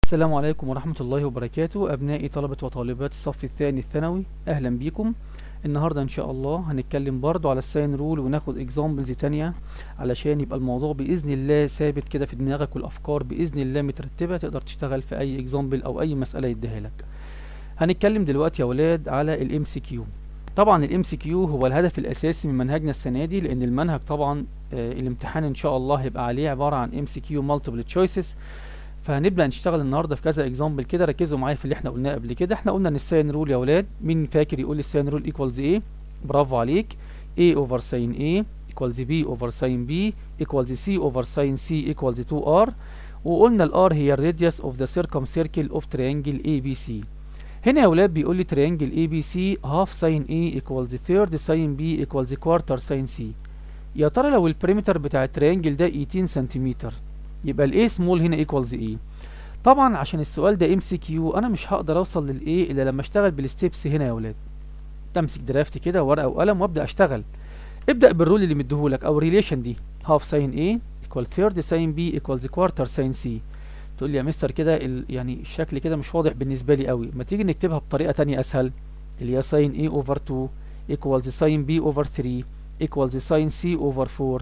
السلام عليكم ورحمة الله وبركاته أبنائي طلبة وطالبات الصف الثاني الثانوي أهلا بيكم النهاردة إن شاء الله هنتكلم برضو على الساين رول وناخد اكزامبلز تانية علشان يبقى الموضوع بإذن الله ثابت كده في دماغك والأفكار بإذن الله مترتبة تقدر تشتغل في أي اكزامبل أو أي مسألة يديها لك هنتكلم دلوقتي يا ولاد على الام سي كيو طبعا الام سي كيو هو الهدف الأساسي من منهجنا السنة دي لأن المنهج طبعا آه الامتحان إن شاء الله هيبقى عليه عبارة عن ام سي كيو مالتيبل تشويسز فهنبدا نشتغل النهارده في كذا اكزامبل كده ركزوا معايا في اللي احنا قلناه قبل كده احنا قلنا ان الساين رول يا اولاد مين فاكر يقول لي الساين رول ايكوالز ايه برافو عليك a اوفر ساين a ايكوالز b اوفر ساين b ايكوالز c اوفر ساين c ايكوالز 2r وقلنا الار هي الراديوس اوف ذا سيركم سيركل اوف تريانجل اي بي سي هنا يا اولاد بيقول لي تريانجل اي بي سي هاف ساين a ايكوالز ثيرد ساين b ايكوالز كوارتر ساين c يا ترى لو البريمتر بتاع التريانجل ده 18 سنتيمتر يبقى الاي سمول هنا ايكوالز ايه طبعا عشان السؤال ده ام سي كيو انا مش هقدر اوصل للايه الا لما اشتغل بالستيبس هنا يا ولاد تمسك درافت كده ورقه وقلم وابدا اشتغل ابدا بالرول اللي مديهولك او الريليشن دي هاف ساين ايه ايكوال ثيرد ساين بي ايكوالز كوارتر ساين سي تقول لي يا مستر كده يعني الشكل كده مش واضح بالنسبه لي قوي ما تيجي نكتبها بطريقه تانية اسهل اللي هي ساين ايه اوفر 2 ايكوالز ساين بي اوفر 3 ايكوالز ساين سي اوفر 4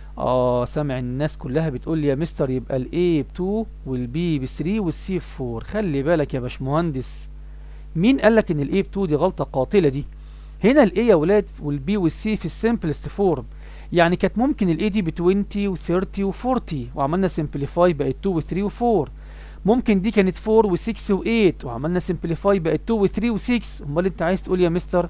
اه سامع الناس كلها بتقول لي يا مستر يبقى الاي ب 2 والبي ب 3 والسي ب 4 خلي بالك يا باشمهندس مين قال لك ان الاي ب 2 دي غلطه قاتله دي هنا الاي يا ولاد والبي والسي في السمبلست فورم يعني كانت ممكن الاي دي ب 20 و30 و40 وعملنا سمبليفاي بقت 2 و3 و4 ممكن دي كانت 4 و6 و8 وعملنا سمبليفاي بقت 2 و3 و6 امال انت عايز تقول يا مستر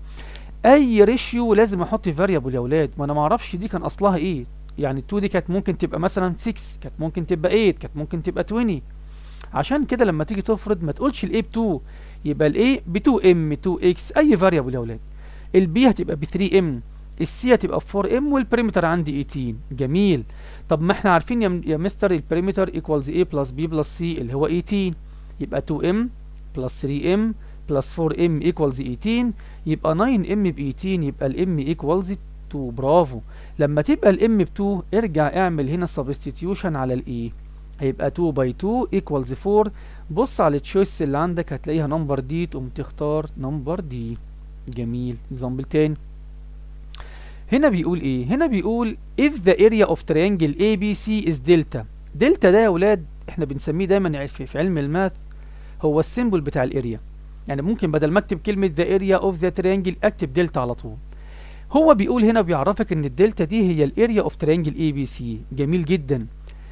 اي ريشيو لازم احط فاريبل يا ولاد ما انا ما اعرفش دي كان اصلها ايه يعني ال 2 دي كانت ممكن تبقى مثلا 6 كانت ممكن تبقى 8 كانت ممكن تبقى 20 عشان كده لما تيجي تفرض ما تقولش الاي ب 2 يبقى الاي ب 2 ام 2 اكس اي فاريبل يا اولاد البي هتبقى ب 3 ام السي هتبقى ب 4 ام والبريمتر عندي 18 جميل طب ما احنا عارفين يا, يا مستر البريمتر ايكوالز اي بلس بي بلس سي اللي هو 18 يبقى 2 ام بلس 3 ام بلس 4 ام ايكوالز 18 يبقى 9 ام ب 18 يبقى الام ايكوالز 2 برافو لما تبقى الام ب 2 ارجع اعمل هنا سبستيتيوشن على الاي هيبقى 2 باي 2 ايكوالز 4 بص على التشويس اللي عندك هتلاقيها نمبر دي تقوم تختار نمبر دي جميل اكزامبل تاني هنا بيقول ايه هنا بيقول if the area of triangle ABC is delta دلتا ده يا ولاد احنا بنسميه دايما في علم الماث هو السيمبل بتاع الاريا يعني ممكن بدل ما اكتب كلمه the area of the triangle اكتب دلتا على طول هو بيقول هنا بيعرفك ان الدلتا دي هي الاريا اوف ترينجل اي بي سي جميل جدا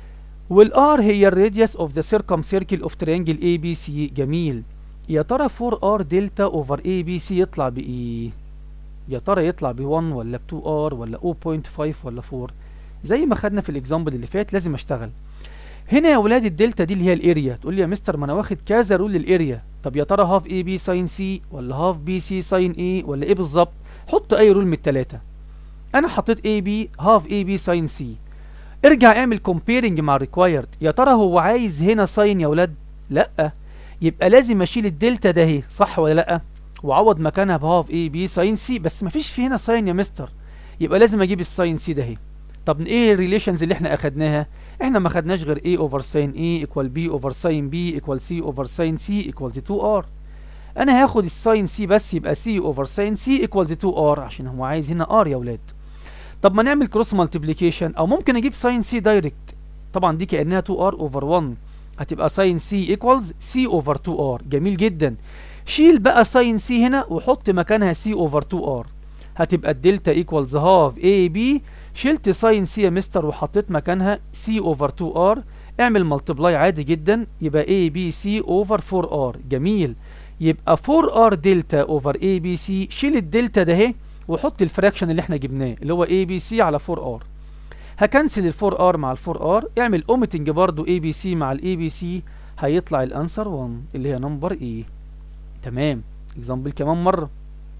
والار هي الراديوس اوف ذا سيركم سيركل اوف ترينجل اي بي سي جميل يا ترى 4 ار دلتا اوفر اي بي سي يطلع بايه يا ترى يطلع ب 1 ولا ب 2 ار ولا 0.5 ولا 4 زي ما خدنا في الاكزامبل اللي فات لازم اشتغل هنا يا ولاد الدلتا دي اللي هي الاريا تقول لي يا مستر ما انا واخد كذا رول للاريا طب يا ترى هاف اي بي ساين سي ولا هاف بي سي ساين اي ولا ايه بالظبط حط اي رول من التلاتة انا حطيت اي بي هاف اي بي ساين سي ارجع اعمل كومبيرنج مع الريكوايرد يا ترى هو عايز هنا ساين يا ولاد لا يبقى لازم اشيل الدلتا ده اهي صح ولا لا وعوض مكانها بهاف اي بي ساين سي بس مفيش في هنا ساين يا مستر يبقى لازم اجيب الساين سي ده اهي طب ايه الريليشنز اللي احنا اخدناها احنا ما خدناش غير a اوفر ساين a ايكوال b اوفر ساين b ايكوال c اوفر ساين c ايكوالز 2r انا هاخد الساين سي بس يبقى سي اوفر ساين سي ايكوالز 2 ار عشان هو عايز هنا ار يا ولاد طب ما نعمل كروس مالتيبليكيشن او ممكن اجيب ساين سي دايركت طبعا دي كانها 2 ار اوفر 1 هتبقى ساين سي ايكوالز سي اوفر 2 ار جميل جدا شيل بقى ساين سي هنا وحط مكانها سي اوفر 2 ار هتبقى الدلتا ايكوالز هاف اي بي شلت ساين سي يا مستر وحطيت مكانها سي اوفر 2 ار اعمل ملتبلاي عادي جدا يبقى اي بي سي اوفر 4 ار جميل يبقى 4 ار دلتا اوفر اي بي سي شيل الدلتا ده اهي وحط الفراكشن اللي احنا جبناه اللي هو اي بي سي على 4 ار هكنسل ال 4 ار مع ال 4 ار اعمل اوميتنج برضو اي بي سي مع الاي بي سي هيطلع الانسر 1 اللي هي نمبر اي تمام اكزامبل كمان مره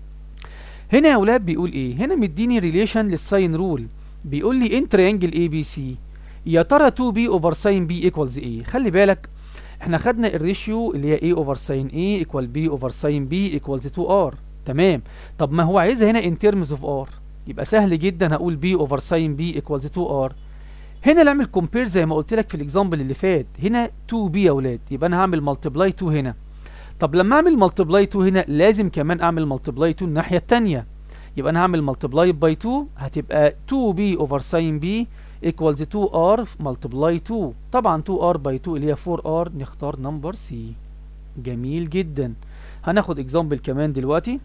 هنا يا اولاد بيقول ايه هنا مديني ريليشن للساين رول بيقول لي ان تريانجل اي بي سي يا ترى 2 بي اوفر ساين بي ايكوالز ايه خلي بالك احنا خدنا الريشيو اللي هي a اوفر ساين a ايكوال b اوفر ساين b ايكوالز 2r تمام طب ما هو عايزها هنا in terms of r يبقى سهل جدا هقول b اوفر ساين b ايكوالز 2r هنا نعمل كومبير زي ما قلت لك في الاكزامبل اللي فات هنا 2 بي يا اولاد يبقى انا هعمل ملتبلاي 2 هنا طب لما اعمل ملتبلاي 2 هنا لازم كمان اعمل ملتبلاي 2 الناحيه الثانيه يبقى انا هعمل ملتبلاي باي 2 هتبقى 2 بي اوفر ساين بي ايكوالز 2 ار ملتبلاي 2 طبعا 2 ار باي 2 اللي هي 4 ار نختار نمبر سي جميل جدا هناخد اكزامبل كمان دلوقتي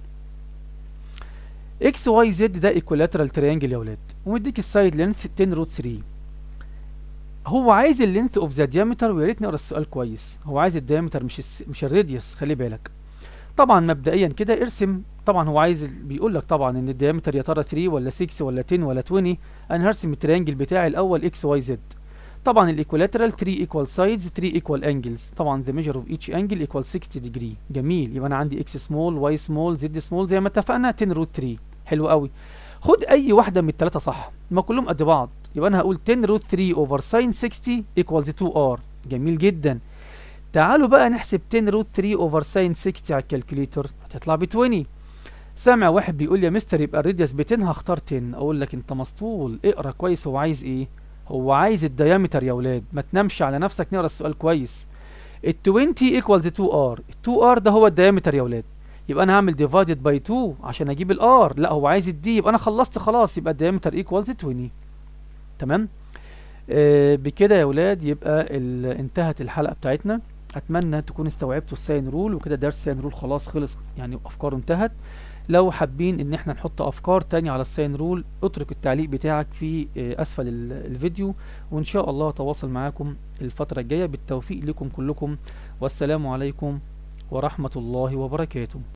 اكس واي زد ده ايكولاترال تريانجل يا ولاد ومديك السايد لينث 10 روت 3 هو عايز اللينث اوف ذا ديامتر ويا ريت نقرا السؤال كويس هو عايز الديامتر مش الس... مش الراديوس خلي بالك طبعا مبدئيا كده ارسم طبعا هو عايز ال- بيقول لك طبعا ان الديامتر يا ترى 3 ولا 6 ولا 10 ولا 20 انا هرسم التريانجل بتاعي الاول اكس واي زد طبعا الايكولاترال 3 ايكوال سايدز 3 ايكوال انجلز طبعا the measure of each angle equal 60 degree جميل يبقى انا عندي اكس سمول واي سمول زد سمول زي ما اتفقنا 10 روت 3 حلو قوي خد اي واحده من الثلاثه صح ما كلهم قد بعض يبقى انا هقول 10 روت 3 اوفر ساين 60 equals 2 ار جميل جدا تعالوا بقى نحسب 10 روت 3 اوفر ساين 60 على الكالكوليتر هتطلع ب 20 سامع واحد بيقول لي يا مستر يبقى الراديوس ب 10 هختار 10 اقول لك انت مسطول اقرا كويس هو عايز ايه هو عايز الديامتر يا ولاد ما تنامش على نفسك نقرا السؤال كويس ال 20 equals 2 ار ال 2 ار ده هو الديامتر يا ولاد يبقى انا هعمل ديفايدد باي 2 عشان اجيب الار لا هو عايز الدي يبقى انا خلصت خلاص يبقى الديامتر ايكوالز 20 تمام آه بكده يا ولاد يبقى ال- انتهت الحلقه بتاعتنا اتمنى تكون استوعبتوا الساين رول وكده درس الساين رول خلاص خلص يعني افكاره انتهت لو حابين ان احنا نحط افكار تانية على الساين رول اترك التعليق بتاعك في آه، اسفل ال- الفيديو وان شاء الله اتواصل معاكم الفترة الجاية بالتوفيق لكم كلكم والسلام عليكم ورحمة الله وبركاته